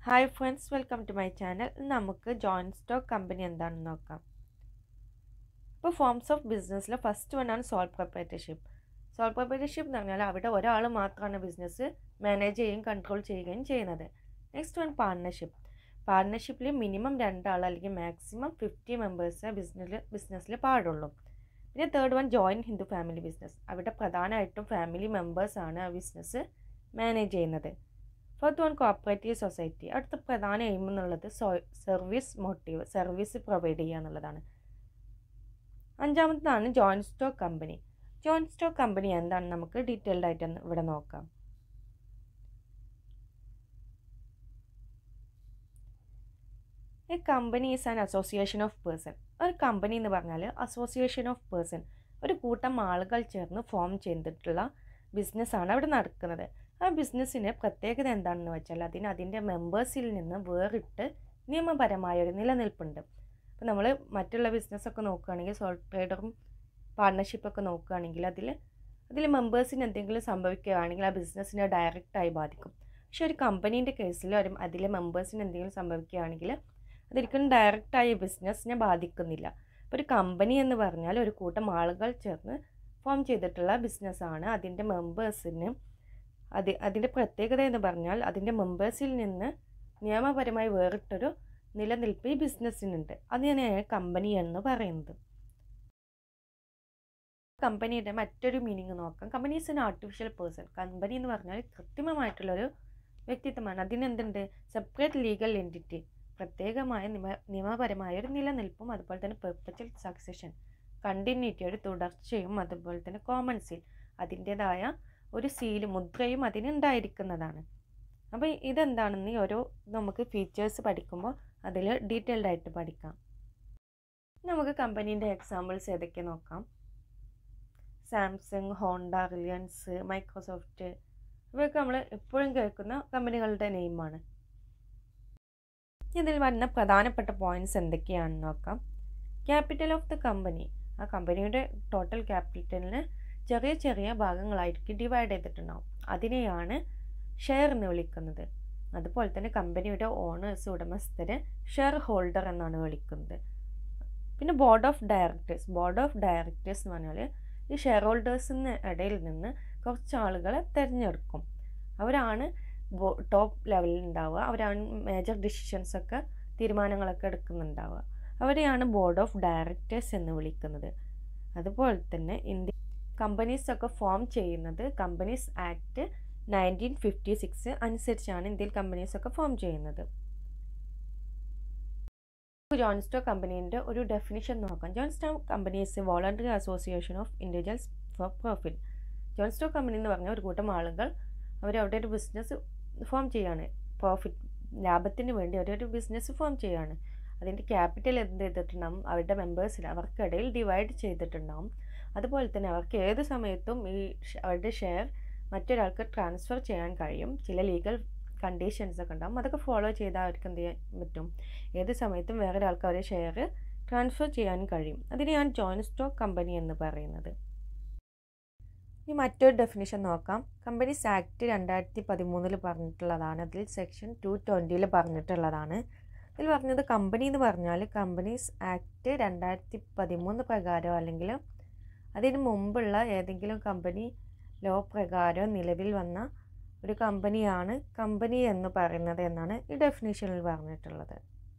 hi friends welcome to my channel നമുക്ക് joint stock company എന്താണെന്ന് നോക്കാം ഇപ്പോൾ ഫോംസ് ഓഫ് ബിസിനസ്സിൽ ഫസ്റ്റ് വൺ ആണ് സോൾ പ്രൊപ്പറേറ്റർഷിപ്പ് സോൾ പ്രൊപ്പറേറ്റർഷിപ്പ് എന്ന് പറഞ്ഞാൽ അവിടെ ഒരാൾ മാത്രമാണ് ബിസിനസ് മാനേജ് ചെയ്യുകയും കൺട്രോൾ ചെയ്യുകയും ചെയ്യുന്നത് നെക്സ്റ്റ് വൺ പാർട്ണർഷിപ്പ് പാർട്ണർഷിപ്പിൽ മിനിമം രണ്ടാൾ അല്ലെങ്കിൽ മാക്സിമം ഫിഫ്റ്റി മെമ്പേഴ്സ് ബിസിനസ്സിൽ ബിസിനസ്സിൽ പാടുള്ളൂ പിന്നെ third one joint Hindu family business അവിടെ പ്രധാനമായിട്ടും ഫാമിലി മെമ്പേഴ്സാണ് ആ ബിസിനസ് മാനേജ് ചെയ്യുന്നത് ഫോർത്ത് വൺ കോപ്പറേറ്റീവ് സൊസൈറ്റി അടുത്ത പ്രധാന എയിം എന്നുള്ളത് സർവീസ് മോട്ടീവ് സർവീസ് പ്രൊവൈഡ് ചെയ്യുക എന്നുള്ളതാണ് അഞ്ചാമത്തതാണ് joint stock company joint stock company എന്താണെന്ന് നമുക്ക് ഡീറ്റെയിൽഡ് ആയിട്ട് ഒന്ന് ഇവിടെ നോക്കാം a company is an association of person ഒരു കമ്പനി എന്ന് പറഞ്ഞാൽ അസോസിയേഷൻ ഓഫ് പേഴ്സൺ ഒരു കൂട്ടം ആളുകൾ ചേർന്ന് ഫോം ചെയ്തിട്ടുള്ള ബിസിനസ്സാണ് അവിടെ നടക്കുന്നത് ആ ബിസിനസ്സിന് പ്രത്യേകത എന്താണെന്ന് വെച്ചാൽ അതിന് അതിൻ്റെ മെമ്പേഴ്സിൽ നിന്ന് വേറിട്ട് നിയമപരമായ ഒരു നിലനിൽപ്പുണ്ട് അപ്പോൾ നമ്മൾ മറ്റുള്ള ബിസിനസ്സൊക്കെ നോക്കുകയാണെങ്കിൽ സോൾ ട്രേഡറും പാർട്ണർഷിപ്പൊക്കെ നോക്കുകയാണെങ്കിൽ അതിൽ അതിൽ മെമ്പേഴ്സിന് എന്തെങ്കിലും സംഭവിക്കുകയാണെങ്കിൽ ആ ബിസിനസ്സിനെ ഡയറക്റ്റായി ബാധിക്കും പക്ഷേ ഒരു കമ്പനീൻ്റെ കേസിൽ ഒരു അതിലെ മെമ്പേഴ്സിന് എന്തെങ്കിലും സംഭവിക്കുകയാണെങ്കിൽ അതൊരിക്കലും ഡയറക്റ്റായി ബിസിനസ്സിനെ ബാധിക്കുന്നില്ല അപ്പോൾ ഒരു കമ്പനി എന്ന് പറഞ്ഞാൽ ഒരു കൂട്ടം ആളുകൾ ചേർന്ന് ഫോം ചെയ്തിട്ടുള്ള ബിസിനസ്സാണ് അതിൻ്റെ മെമ്പേഴ്സിന് അത് അതിൻ്റെ പ്രത്യേകത എന്ന് പറഞ്ഞാൽ അതിൻ്റെ മെമ്പേഴ്സിൽ നിന്ന് നിയമപരമായി വേറിട്ടൊരു നിലനിൽപ്പ് ഈ ബിസിനസ്സിനുണ്ട് അതിനെയാണ് കമ്പനി എന്ന് പറയുന്നത് കമ്പനിയുടെ മറ്റൊരു മീനിങ് നോക്കാം company is an artificial person company എന്ന് പറഞ്ഞാൽ കൃത്രിമമായിട്ടുള്ളൊരു വ്യക്തിത്വമാണ് അതിനെന്തുണ്ട് സെപ്പറേറ്റ് ലീഗൽ എൻറ്റിറ്റി പ്രത്യേകമായ നിയമ നിയമപരമായ ഒരു നിലനിൽപ്പും അതുപോലെ തന്നെ പെർപ്പച്വൽ സക്സഷൻ കണ്ടിന്യൂറ്റി ഒരു തുടർച്ചയും അതുപോലെ തന്നെ കോമൺ സീൽ അതിൻ്റേതായ ഒരു സീല് മുദ്രയും അതിനുണ്ടായിരിക്കുന്നതാണ് അപ്പോൾ ഇതെന്താണെന്ന് ഓരോ നമുക്ക് ഫീച്ചേഴ്സ് പഠിക്കുമ്പോൾ അതിൽ ഡീറ്റെയിൽഡ് ആയിട്ട് പഠിക്കാം നമുക്ക് കമ്പനീൻ്റെ എക്സാമ്പിൾസ് ഏതൊക്കെ നോക്കാം സാംസങ് ഹോണ്ട റിലയൻസ് മൈക്രോസോഫ്റ്റ് ഇവയൊക്കെ നമ്മൾ എപ്പോഴും കേൾക്കുന്ന കമ്പനികളുടെ നെയിമാണ് ഇതിൽ വരുന്ന പ്രധാനപ്പെട്ട പോയിന്റ്സ് എന്തൊക്കെയാണെന്ന് നോക്കാം ക്യാപിറ്റൽ ഓഫ് ദ കമ്പനി ആ കമ്പനിയുടെ ടോട്ടൽ ക്യാപിറ്റലിന് ചെറിയ ചെറിയ ഭാഗങ്ങളായിരിക്കും ഡിവൈഡ് ചെയ്തിട്ടുണ്ടാവും അതിനെയാണ് ഷെയർ എന്ന് വിളിക്കുന്നത് അതുപോലെ തന്നെ കമ്പനിയുടെ ഓണേഴ്സ് ഉടമസ്ഥരെ ഷെയർ ഹോൾഡർ എന്നാണ് വിളിക്കുന്നത് പിന്നെ board of directors board of directors എന്ന് പറഞ്ഞാൽ ഈ ഷെയർ ഹോൾഡേഴ്സിന് ഇടയിൽ നിന്ന് കുറച്ച് ആളുകളെ തിരഞ്ഞെടുക്കും അവരാണ് ടോപ്പ് ലെവലിൽ ഉണ്ടാവുക അവരാണ് മേജർ ഡിസിഷൻസൊക്കെ തീരുമാനങ്ങളൊക്കെ എടുക്കുന്നുണ്ടാവുക അവരെയാണ് ബോർഡ് ഓഫ് ഡയറക്ടേഴ്സ് എന്ന് വിളിക്കുന്നത് അതുപോലെ തന്നെ ഇന്ത്യ കമ്പനീസ് ഒക്കെ ഫോം ചെയ്യുന്നത് companies act nineteen fifty six അനുസരിച്ചാണ് ഇന്ത്യയിൽ കമ്പനീസ് ഒക്കെ ഫോം ചെയ്യുന്നത് ജോൺസ്റ്റോ കമ്പനീൻ്റെ ഒരു ഡെഫിനിഷൻ നോക്കാം joint stock companies voluntary association of individuals for profit joint stock company എന്ന് പറഞ്ഞ ഒരു കൂട്ടം ആളുകൾ അവർ അവിടെ ഒരു ബിസിനസ് ഫോം ചെയ്യാണ് പ്രോഫിറ്റ് ലാഭത്തിന് വേണ്ടി അവരൊരു ബിസിനസ് ഫോം ചെയ്യാണ് അതിൻ്റെ ക്യാപിറ്റൽ എന്ത് ചെയ്തിട്ടുണ്ടാവും അവരുടെ മെമ്പേഴ്സിൽ അവർക്കിടയിൽ ഡിവൈഡ് ചെയ്തിട്ടുണ്ടാവും അതുപോലെ തന്നെ അവർക്ക് ഏത് സമയത്തും ഈ അവരുടെ ഷെയർ മറ്റൊരാൾക്ക് ട്രാൻസ്ഫർ ചെയ്യാൻ കഴിയും ചില ലീഗൽ കണ്ടീഷൻസ് ഒക്കെ ഉണ്ടാവും അതൊക്കെ ഫോളോ ചെയ്താൽ അവർക്ക് എന്ത് ചെയ്യാൻ പറ്റും ഏത് സമയത്തും വേറെ ഒരാൾക്ക് അവരുടെ ഷെയർ ട്രാൻസ്ഫർ ചെയ്യാൻ കഴിയും അതിനെയാണ് ജോയിൻറ്റ് സ്റ്റോക്ക് കമ്പനി എന്ന് പറയുന്നത് ഇനി മറ്റൊരു ഡെഫിനിഷൻ നോക്കാം കമ്പനീസ് ആക്ട് രണ്ടായിരത്തി പതിമൂന്നിൽ പറഞ്ഞിട്ടുള്ളതാണ് അതിൽ സെക്ഷൻ ടു ട്വൻറ്റിയിൽ പറഞ്ഞിട്ടുള്ളതാണ് ഇതിൽ പറഞ്ഞത് കമ്പനി എന്ന് പറഞ്ഞാൽ കമ്പനീസ് ആക്ട് രണ്ടായിരത്തി പതിമൂന്ന് പ്രകാരം അല്ലെങ്കിൽ അതിന് മുമ്പുള്ള ഏതെങ്കിലും കമ്പനി ലോ പ്രകാരം നിലവിൽ വന്ന ഒരു കമ്പനിയാണ് കമ്പനി എന്ന് പറയുന്നത് എന്നാണ് ഈ ഡെഫിനേഷനിൽ പറഞ്ഞിട്ടുള്ളത്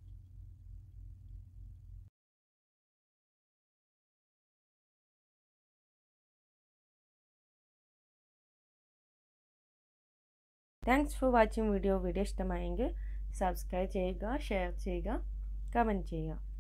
thanks for watching video video ഇഷ്ടമായെങ്കിൽ സബ്സ്ക്രൈബ് ചെയ്യുക ഷെയർ ചെയ്യുക കമൻറ്റ് ചെയ്യുക